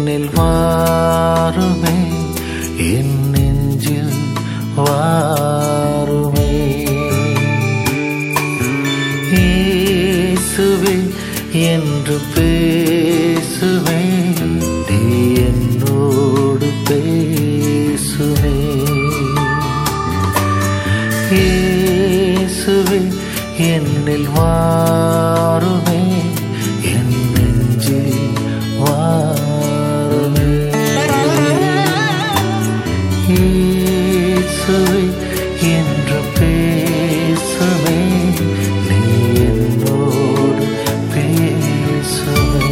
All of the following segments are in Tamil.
என்னில் வாருமே என் நெஞ்சில் வாருமே இயேசுவே என்று பேசுவே நீ என்னோடு பேசுவே இயேசுவே என்னில் வாருமே என் நெஞ்சில் வாருமே இயேசுவே என்று பேசுவே நீ என்னோடு பேசுவே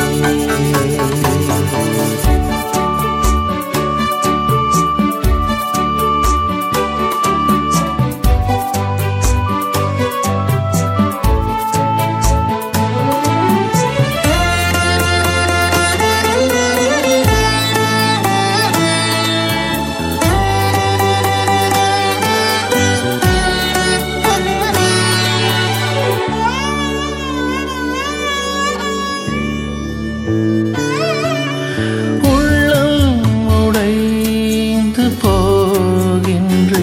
உள்ளம் உடைந்து போகின்று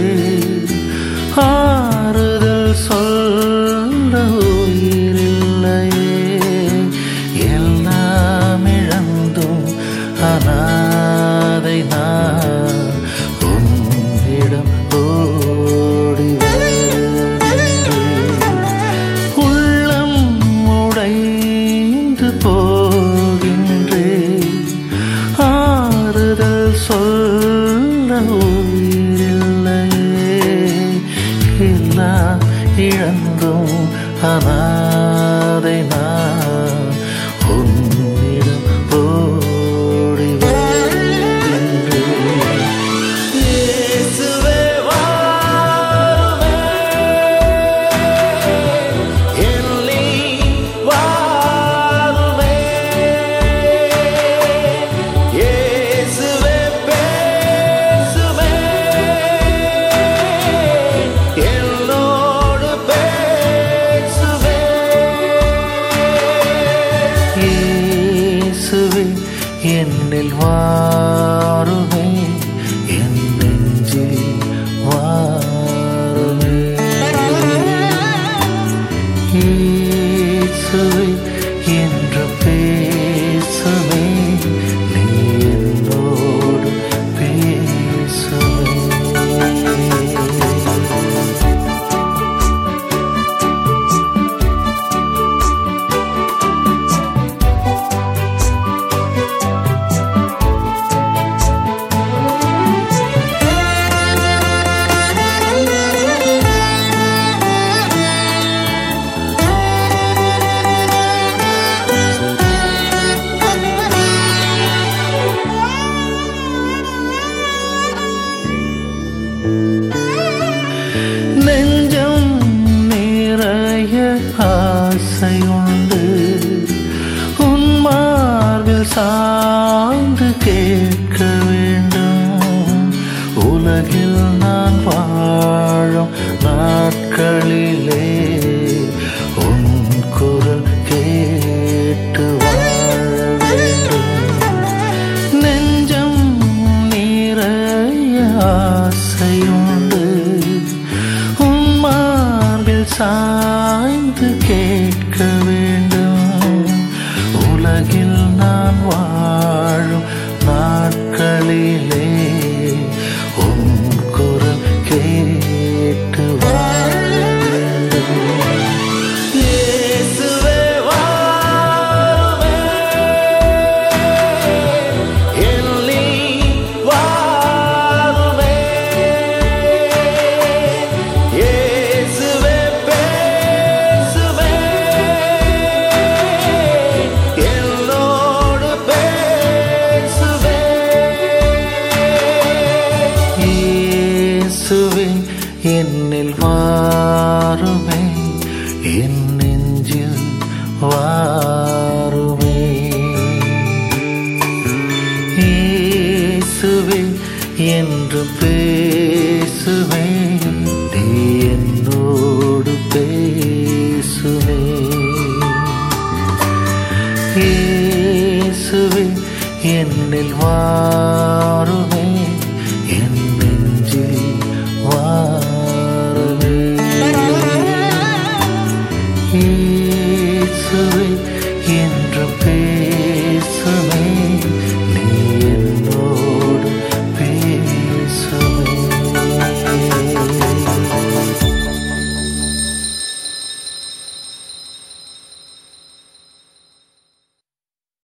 ஆறுதல் சொல்ல உயிரில்லையே எல்லாம் இழந்தும் அனாதை நான் உன்னிடம் ஓடி வருகின்றேன். உள்ளம் உடைந்து போகின்றே ஆறுதல் சொல்ல உயிரில்லையே எல்லாம் இழந்தும் அனாதை நான் உன்னிடம் ஓடி வருகின்றேன். இயேசுவே வாருமே என்னை வாருமே இயேசுவே பேசுமே என்னோடு பேசுமே இயேசுவே என்னில் வாருமே என் நெஞ்சில் வாருமே இயேசுவே என்று பேசுவே நீ என்னோடு பேசுவே நெஞ்சம் நிறைய ஆசையுண்டு உன் மார்பில் சாய்ந்து கேட்க வேண்டும் உலகில் நான் வாழும் நாட்களிலே உன் குரல் கேட்டு வாழ வேண்டும் நெஞ்சம் நிறைய ஆசையுண்டு உன் மார்பில் சாய்ந்து கேட்க வேண்டும் உலகில் நான் வாழும் நாட்களிலே உன் குரல் கேட்டு வாழ வேண்டும் இயேசுவே வாருமே என்னை வாருமே இயேசுவே பேசுமே என்னோடு பேசுவே இயேசுவே என்னில் வாருமே என் நெஞ்சில் வாருமே இயேசுவே என்று பேசுவே நீ என்னோடு பேசுவே இயேசுவே என்னில் வாருமே என்